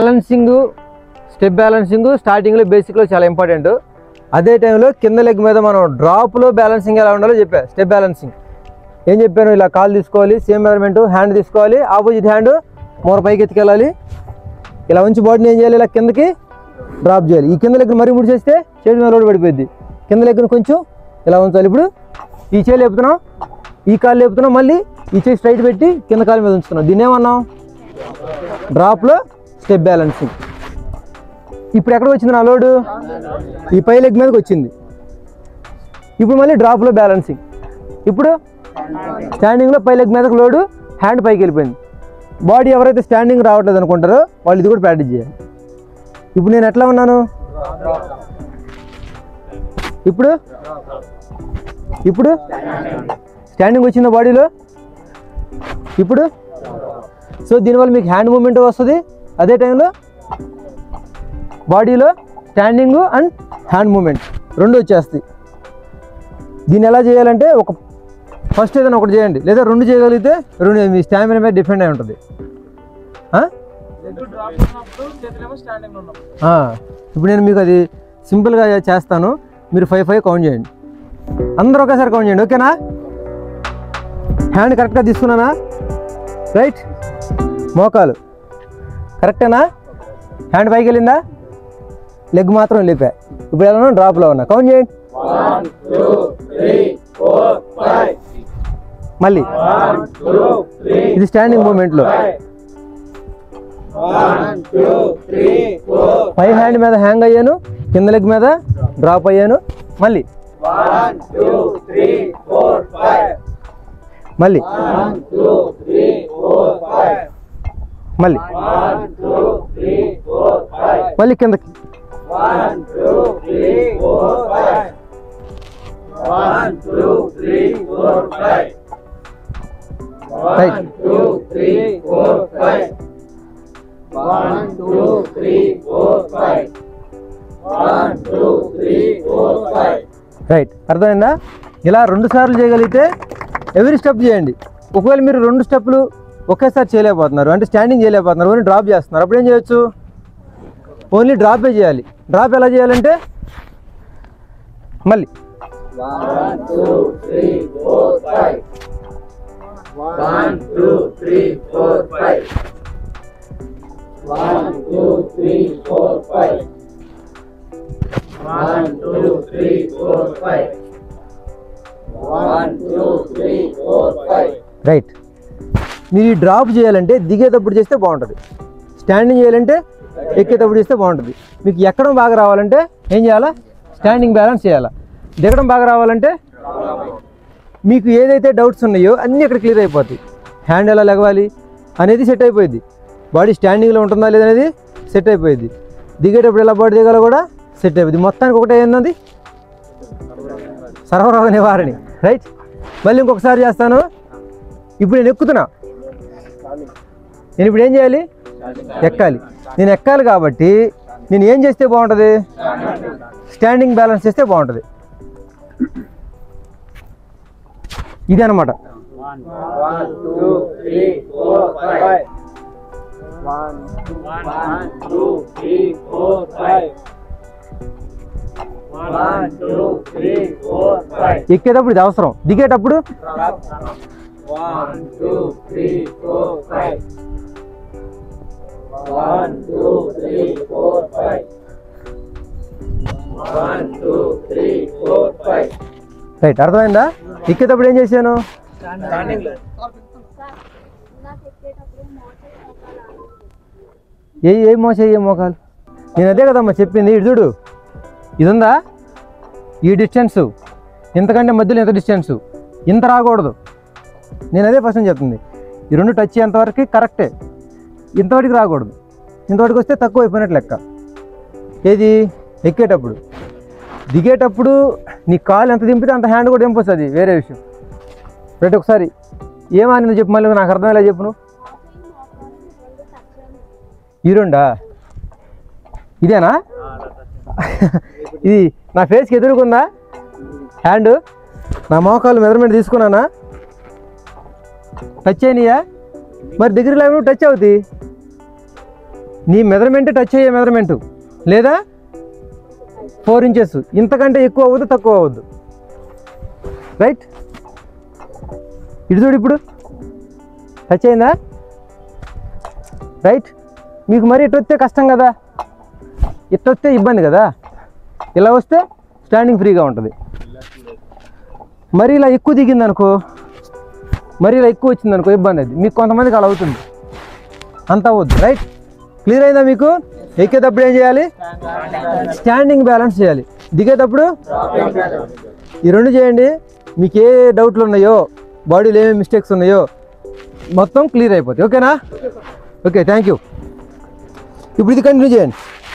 Balancing step balancing స్టార్టింగ్లో బేసిక్లో చాలా important అదే టైంలో కింద లెగ్ మీద మనం డ్రాప్లో బ్యాలెన్సింగ్ ఎలా ఉండాలో చెప్పా స్టెప్ బ్యాలెన్సింగ్ ఏం చెప్పాను ఇలా కాలు తీసుకోవాలి సేమ్ మెజర్మెంట్ హ్యాండ్ తీసుకోవాలి ఆపోజిట్ హ్యాండ్ మూర పైకి ఎత్తుకెళ్ళాలి ఇలా ఉంచి బాడీని ఏం చేయాలి ఇలా కిందకి డ్రాప్ చేయాలి ఈ కింద లెగ్ మరీ ముడి చేస్తే చేతి మీద లోడ్ పడిపోద్ది కింద లెగ్ను కొంచెం ఇలా ఉంచాలి ఇప్పుడు ఈ చేయి లేపుతున్నాం ఈ కాలు లేపుతున్నాం మళ్ళీ ఈ చేయి స్ట్రైట్ పెట్టి కింద కాలు మీద ఉంచుతున్నాం దీన్ని ఏమన్నాం డ్రాప్లో స్టెప్ బ్యాలెన్సింగ్ ఇప్పుడు ఎక్కడికి వచ్చింది నా లోడు ఈ పై లెగ్ మీదకి వచ్చింది ఇప్పుడు మళ్ళీ డ్రాప్లో బ్యాలెన్సింగ్ ఇప్పుడు స్టాండింగ్లో పై లెగ్ మీదకి లోడు హ్యాండ్ పైకి వెళ్ళిపోయింది బాడీ ఎవరైతే స్టాండింగ్ రావట్లేదు అనుకుంటారో వాళ్ళు ఇది కూడా ప్రాక్టీస్ చేయాలి ఇప్పుడు నేను ఎట్లా ఉన్నాను ఇప్పుడు ఇప్పుడు స్టాండింగ్ వచ్చిందా బాడీలో ఇప్పుడు సో దీనివల్ల మీకు హ్యాండ్ మూమెంట్ వస్తుంది అదే టైంలో బాడీలో స్టాండింగ్ అండ్ హ్యాండ్ మూమెంట్ రెండు వచ్చేస్తాయి దీన్ని ఎలా చేయాలంటే ఒక ఫస్ట్ ఏదైనా ఒకటి చేయండి లేదా రెండు చేయగలిగితే రెండు మీ స్టామినా మీద డిపెండ్ అయి ఉంటుంది ఆ? లెగ్ డ్రాప్ ఉన్నప్పుడు చేతులేమో స్టాండింగ్ ఉన్నప్పుడు ఆ, ఇప్పుడు నేను మీకు అది సింపుల్గా చేస్తాను మీరు ఫైవ్ ఫైవ్ కౌంట్ చేయండి అందరూ ఒకేసారి కౌంట్ చేయండి ఓకేనా హ్యాండ్ కరెక్ట్గా తీసుకున్నానా రైట్ మోకాలు కరెక్టేనా హ్యాండ్ పైకి వెళ్ళిందా లెగ్ మాత్రం లేపా ఇప్పుడు ఎలా ఉన్నా డ్రాప్లో ఉన్నా కౌంట్ చేయండి మళ్ళీ ఇది స్టాండింగ్ మూమెంట్లో పై హ్యాండ్ మీద హ్యాంగ్ అయ్యాను కింద లెగ్ మీద డ్రాప్ అయ్యాను మళ్ళీ మళ్ళీ మళ్ళీ మళ్ళీ కిందకి రైట్ రైట్ అర్థమైందా ఇలా రెండు సార్లు చేయగలిగితే ఎవరి స్టెప్ చేయండి ఒకవేళ మీరు రెండు స్టెప్లు ఒకేసారి చేయలేకపోతున్నారు అంటే స్టాండింగ్ చేయలేకపోతున్నారు ఓన్లీ డ్రాప్ చేస్తున్నారు అప్పుడు ఏం చేయొచ్చు ఓన్లీ డ్రాపే చేయాలి డ్రాప్ ఎలా చేయాలంటే మళ్ళీ రైట్ మీరు ఈ డ్రాప్ చేయాలంటే దిగేటప్పుడు చేస్తే బాగుంటుంది స్టాండింగ్ చేయాలంటే ఎక్కేటప్పుడు చేస్తే బాగుంటుంది మీకు ఎక్కడం బాగా రావాలంటే ఏం చేయాలా స్టాండింగ్ బ్యాలెన్స్ చేయాలా దిగడం బాగా రావాలంటే మీకు ఏదైతే డౌట్స్ ఉన్నాయో అన్నీ ఇక్కడ క్లియర్ అయిపోతాయి హ్యాండ్ ఎలా లెగవాలి అనేది సెట్ అయిపోయింది బాడీ స్టాండింగ్లో ఉంటుందా లేదనేది సెట్ అయిపోయింది దిగేటప్పుడు ఎలా బాడీ దిగాలో కూడా సెట్ అయిపోయింది మొత్తానికి ఒకటే ఏంది సర్వరోగ నివారణ రైట్ మళ్ళీ ఇంకొకసారి చేస్తాను ఇప్పుడు నేను ఎక్కుతున్నా నేను ఇప్పుడు ఏం చేయాలి ఎక్కాలి నేను ఎక్కాలి కాబట్టి నేను ఏం చేస్తే బాగుంటుంది స్టాండింగ్ బ్యాలెన్స్ చేస్తే బాగుంటుంది ఇది అనమాట ఎక్కేటప్పుడు ఇది అవసరం దిగేటప్పుడు రైట్ అర్థమైందా ఎక్కేటప్పుడు ఏం చేశాను స్టాండింగ్ లో నాకు ఎక్కేటప్పుడు మోటార్ మోకాలు ఏ ఏ మోస ఏ మోకాలు నేను అదే కదమ్మా చెప్పింది ఇటు చూడు ఇది ఉందా ఈ డిస్టెన్స్ ఇంతకంటే మధ్యలో ఎంత డిస్టెన్స్ ఇంత రాకూడదు నేను అదే ఫస్ట్ చెప్తుంది ఈ రెండు టచ్ అయ్యేంతవరకు కరెక్టే ఇంతవరకు రాకూడదు ఇంతవరకు వస్తే తక్కువ అయిపోయినట్లు లెక్క ఏది ఎక్కేటప్పుడు దిగేటప్పుడు నీ కాలు ఎంత దింపితే అంత హ్యాండ్ కూడా దింపొస్తుంది వేరే విషయం రైట్ ఒకసారి ఏమని చెప్పు మళ్ళీ నాకు అర్థమయ్యేలా చెప్పు నువ్వు మోకాలు రెండు టచ్ ఈ రెండా ఇదేనా ఇది నా ఫేస్కి ఎదురుకుందా హ్యాండ్ నా మోకాలు మెజర్మెంట్ తీసుకున్నానా టచ్ అయినాయా మరి దగ్గర లేవు టచ్ అవుతాయి నీ మెజర్మెంట్ టచ్ అయ్యే మెజర్మెంట్ లేదా ఫోర్ ఇంచెస్ ఇంతకంటే ఎక్కువ అవ్వద్దు తక్కువ అవ్వద్దు రైట్ ఇటు చూడు ఇప్పుడు టచ్ అయిందా రైట్ మీకు మరి ఇటు వస్తే కష్టం కదా ఇటు వస్తే ఇబ్బంది కదా ఇలా వస్తే స్టాండింగ్ ఫ్రీగా ఉంటుంది మరి ఇలా ఎక్కువ దిగింది అనుకో మరి ఇలా ఎక్కువ వచ్చింది అనుకో ఇబ్బంది అది మీకు కొంతమందికి అలా అవుతుంది అంత అవ్వద్దు రైట్ క్లియర్ అయిందా మీకు ఎక్కేటప్పుడు ఏం చేయాలి స్టాండింగ్ బ్యాలెన్స్ చేయాలి దిగేటప్పుడు ఈ రెండు చేయండి మీకు ఏ డౌట్లు ఉన్నాయో బాడీలో ఏమేమి మిస్టేక్స్ ఉన్నాయో మొత్తం క్లియర్ అయిపోతాయి ఓకేనా ఓకే థ్యాంక్ యూ ఇప్పుడు ఇది కంటిన్యూ చేయండి